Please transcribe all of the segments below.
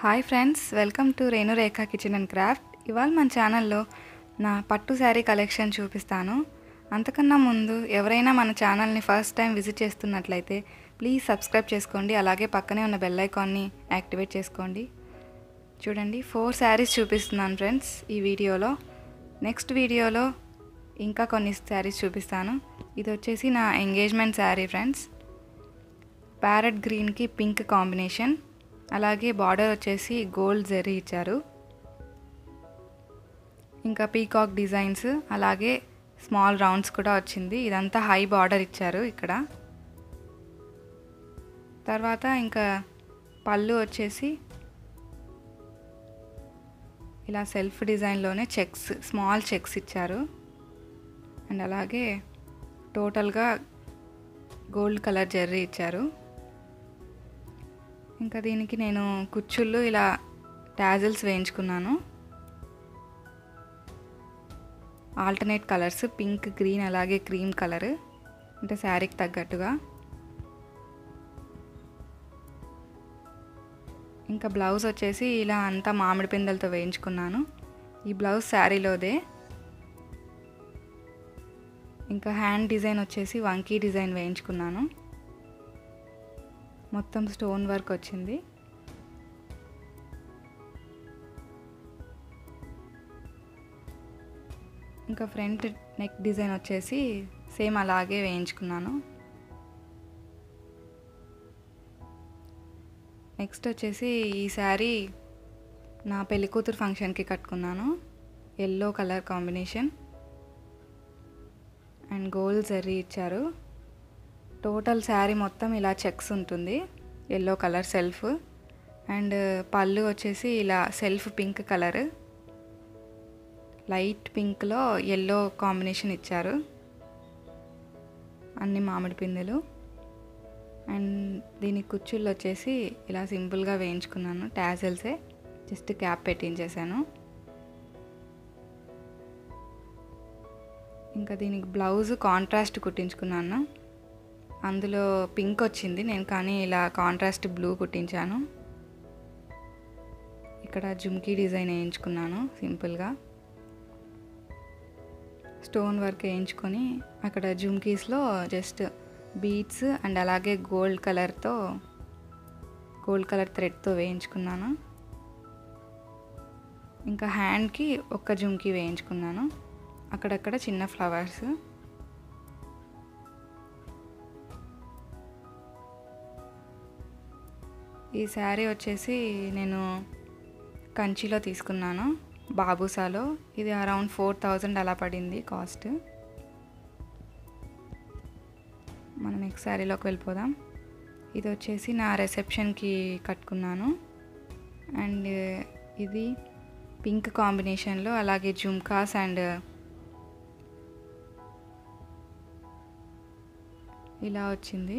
hi friends welcome to Renurekha kitchen and craft ఇవాళ మన ఛానల్లో నా పట్టు శారీ కలెక్షన్ చూపిస్తాను అంతకన్నా ముందు ఎవరైనా మన ఛానల్ని ఫస్ట్ టైం విజిట్ చేస్తున్నట్లయితే ప్లీజ్ సబ్స్క్రైబ్ చేసుకోండి అలాగే పక్కనే ఉన్న బెల్ ఐకాన్ని యాక్టివేట్ చేసుకోండి చూడండి ఫోర్ శారీస్ చూపిస్తున్నాను ఫ్రెండ్స్ ఈ వీడియోలో నెక్స్ట్ వీడియోలో ఇంకా కొన్ని శారీస్ చూపిస్తాను ఇది వచ్చేసి నా ఎంగేజ్మెంట్ శారీ ఫ్రెండ్స్ ప్యారెట్ గ్రీన్కి పింక్ కాంబినేషన్ అలాగే బార్డర్ వచ్చేసి గోల్డ్ జెరీ ఇచ్చారు ఇంకా పీకాక్ డిజైన్స్ అలాగే స్మాల్ రౌండ్స్ కూడా వచ్చింది ఇదంతా హై బార్డర్ ఇచ్చారు ఇక్కడ తర్వాత ఇంకా పళ్ళు వచ్చేసి ఇలా సెల్ఫ్ డిజైన్లోనే చెక్స్ స్మాల్ చెక్స్ ఇచ్చారు అండ్ అలాగే టోటల్గా గోల్డ్ కలర్ జెర్రీ ఇచ్చారు ఇంకా దీనికి నేను కుచ్చుళ్ళు ఇలా టాజిల్స్ వేయించుకున్నాను ఆల్టర్నేట్ కలర్స్ పింక్ గ్రీన్ అలాగే క్రీమ్ కలర్ అంటే శారీకి తగ్గట్టుగా ఇంకా బ్లౌజ్ వచ్చేసి ఇలా అంతా మామిడి పిందెలతో వేయించుకున్నాను ఈ బ్లౌజ్ శారీలోదే ఇంకా హ్యాండ్ డిజైన్ వచ్చేసి వంకీ డిజైన్ వేయించుకున్నాను మొత్తం స్టోన్ వర్క్ వచ్చింది ఇంకా ఫ్రంట్ నెక్ డిజైన్ వచ్చేసి సేమ్ అలాగే వేయించుకున్నాను నెక్స్ట్ వచ్చేసి ఈ శారీ నా పెళ్లి కూతురు ఫంక్షన్కి కట్టుకున్నాను yellow colour combination and gold zari ఇచ్చారు టోటల్ శారీ మొత్తం ఇలా చెక్స్ ఉంటుంది ఎల్లో కలర్ సెల్ఫ్ అండ్ పళ్ళు వచ్చేసి ఇలా సెల్ఫ్ పింక్ కలర్ లైట్ పింక్లో ఎల్లో కాంబినేషన్ ఇచ్చారు అన్ని మామిడి పిందెలు అండ్ దీని కుచ్చుళ్ళు వచ్చేసి ఇలా సింపుల్గా వేయించుకున్నాను టాజల్సే జస్ట్ క్యాప్ పెట్టించేసాను ఇంకా దీనికి బ్లౌజ్ కాంట్రాస్ట్ కుట్టించుకున్నాను అందులో పింక్ వచ్చింది నేను కానీ ఇలా కాంట్రాస్ట్ బ్లూ కుట్టించాను ఇక్కడ జుమ్కీ డిజైన్ వేయించుకున్నాను సింపుల్గా స్టోన్ వర్క్ వేయించుకొని అక్కడ జుమ్కీస్లో జస్ట్ బీడ్స్ అండ్ అలాగే గోల్డ్ కలర్తో గోల్డ్ కలర్ థ్రెడ్తో వేయించుకున్నాను ఇంకా హ్యాండ్కి ఒక్క జుమ్కీ వేయించుకున్నాను అక్కడక్కడ చిన్న ఫ్లవర్స్ ఈ శారీ వచ్చేసి నేను కంచిలో తీసుకున్నాను బాబుసాలో ఇది అరౌండ్ ఫోర్ థౌజండ్ అలా పడింది కాస్ట్ మనం నెక్స్ట్ శారీలోకి వెళ్ళిపోదాం ఇది వచ్చేసి నా రిసెప్షన్కి కట్టుకున్నాను అండ్ ఇది పింక్ కాంబినేషన్లో అలాగే జుమ్కాస్ అండ్ ఇలా వచ్చింది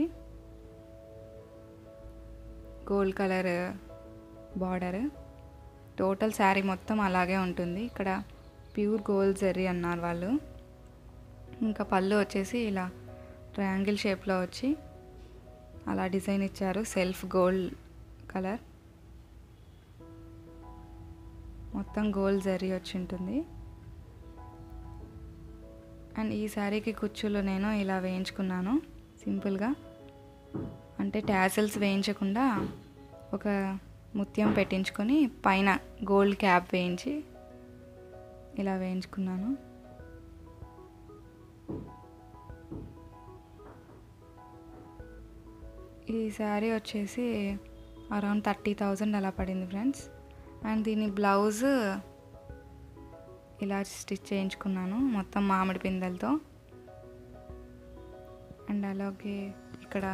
gold colour border total sari మొత్తం అలాగే ఉంటుంది ఇక్కడ ప్యూర్ గోల్డ్ జరీ అన్నారు వాళ్ళు ఇంకా పళ్ళు వచ్చేసి ఇలా ట్రయాంగిల్ షేప్లో వచ్చి అలా డిజైన్ ఇచ్చారు సెల్ఫ్ గోల్డ్ కలర్ మొత్తం గోల్డ్ జరీ వచ్చి ఉంటుంది అండ్ ఈ శారీకి కుచ్చులు నేను ఇలా వేయించుకున్నాను సింపుల్గా అంటే ట్యాసిల్స్ వేయించకుండా ఒక ముత్యం పెట్టించుకొని పైన గోల్డ్ క్యాప్ వేయించి ఇలా వేయించుకున్నాను ఈ శారీ వచ్చేసి అరౌండ్ థర్టీ థౌజండ్ అలా పడింది ఫ్రెండ్స్ అండ్ దీని బ్లౌజ్ ఇలా స్టిచ్ చేయించుకున్నాను మొత్తం మామిడి పిందెలతో అండ్ అలాగే ఇక్కడ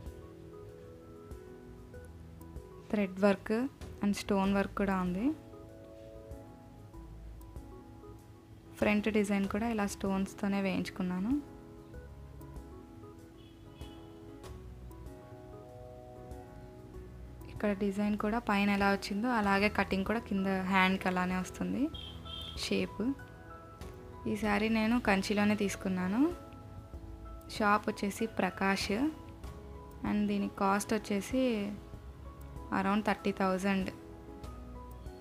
thread work and stone work కూడా ఉంది ఫ్రంట్ డిజైన్ కూడా ఇలా స్టోన్స్తోనే వేయించుకున్నాను ఇక్కడ డిజైన్ కూడా పైన ఎలా వచ్చిందో అలాగే కటింగ్ కూడా కింద హ్యాండ్కి అలానే వస్తుంది షేప్ ఈ శారీ నేను కంచిలోనే తీసుకున్నాను షాప్ వచ్చేసి ప్రకాష్ అండ్ దీని కాస్ట్ వచ్చేసి అరౌండ్ థర్టీ థౌజండ్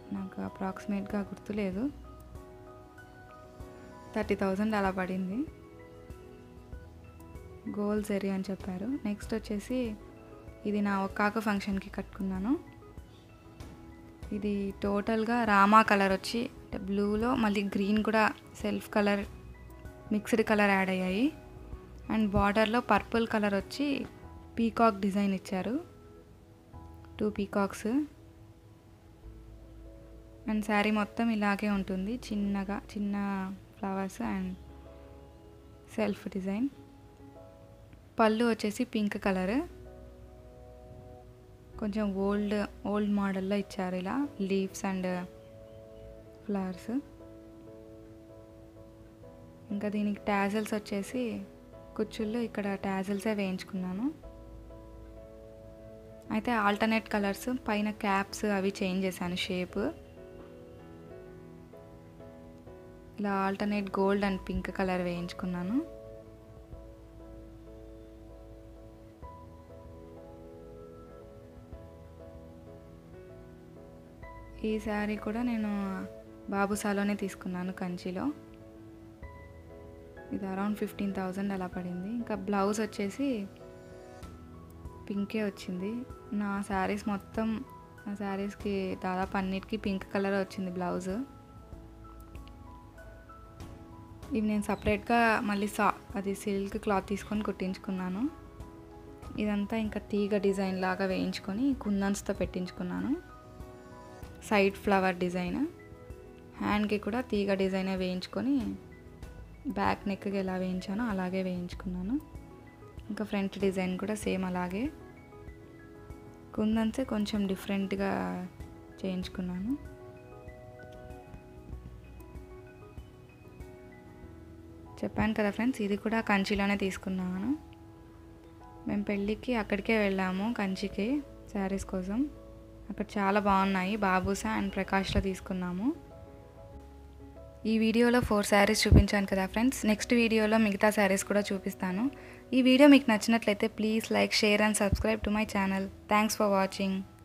నాకు అప్రాక్సిమేట్గా గుర్తులేదు థర్టీ థౌజండ్ అలా పడింది గోల్ జరీ అని చెప్పారు నెక్స్ట్ వచ్చేసి ఇది నా ఒక్కాక ఫంక్షన్కి కట్టుకున్నాను ఇది టోటల్గా రామా కలర్ వచ్చి బ్లూలో మళ్ళీ గ్రీన్ కూడా self colour mixed colour add అయ్యాయి అండ్ బార్డర్లో పర్పుల్ కలర్ వచ్చి పీకాక్ డిజైన్ ఇచ్చారు టూ పీకాక్స్ అండ్ శారీ మొత్తం ఇలాగే ఉంటుంది చిన్నగా చిన్న ఫ్లవర్స్ అండ్ సెల్ఫ్ డిజైన్ పళ్ళు వచ్చేసి పింక్ కలర్ కొంచెం ఓల్డ్ ఓల్డ్ మోడల్లో ఇచ్చారు ఇలా లీవ్స్ అండ్ ఫ్లవర్స్ ఇంకా దీనికి ట్యాజల్స్ వచ్చేసి కుచ్చుళ్ళు ఇక్కడ ట్యాజల్సే వేయించుకున్నాను అయితే ఆల్టర్నేట్ కలర్స్ పైన క్యాప్స్ అవి చేంజ్ చేశాను షేప్ ఇలా alternate gold and pink colour వేయించుకున్నాను ఈ శారీ కూడా నేను బాబుసాలోనే తీసుకున్నాను కంచిలో ఇది అరౌండ్ ఫిఫ్టీన్ థౌజండ్ అలా పడింది ఇంకా బ్లౌజ్ వచ్చేసి పింకే వచ్చింది నా శారీస్ మొత్తం నా శారీస్కి దాదాపు అన్నిటికీ పింక్ కలర్ వచ్చింది బ్లౌజ్ ఇవి నేను సపరేట్గా మళ్ళీ సా అది సిల్క్ క్లాత్ తీసుకొని కుట్టించుకున్నాను ఇదంతా ఇంకా తీగ డిజైన్ లాగా వేయించుకొని కుందన్స్తో పెట్టించుకున్నాను సైడ్ ఫ్లవర్ డిజైన్ హ్యాండ్కి కూడా తీగ డిజైనే వేయించుకొని బ్యాక్ నెక్కి ఎలా వేయించానో అలాగే వేయించుకున్నాను ఇంకా ఫ్రంట్ డిజైన్ కూడా సేమ్ అలాగే కుందన్సే కొంచెం డిఫరెంట్గా చేయించుకున్నాను చెప్పాను కదా ఫ్రెండ్స్ ఇది కూడా కంచిలోనే తీసుకున్నాను మేము పెళ్ళికి అక్కడికే వెళ్ళాము కంచికి శారీస్ కోసం అక్కడ చాలా బాగున్నాయి బాబూసా అండ్ ప్రకాష్లో తీసుకున్నాము ఈ వీడియోలో ఫోర్ శారీస్ చూపించాను కదా ఫ్రెండ్స్ నెక్స్ట్ వీడియోలో మిగతా శారీస్ కూడా చూపిస్తాను ఈ వీడియో మీకు నచ్చినట్లయితే please like share and subscribe to my channel thanks for watching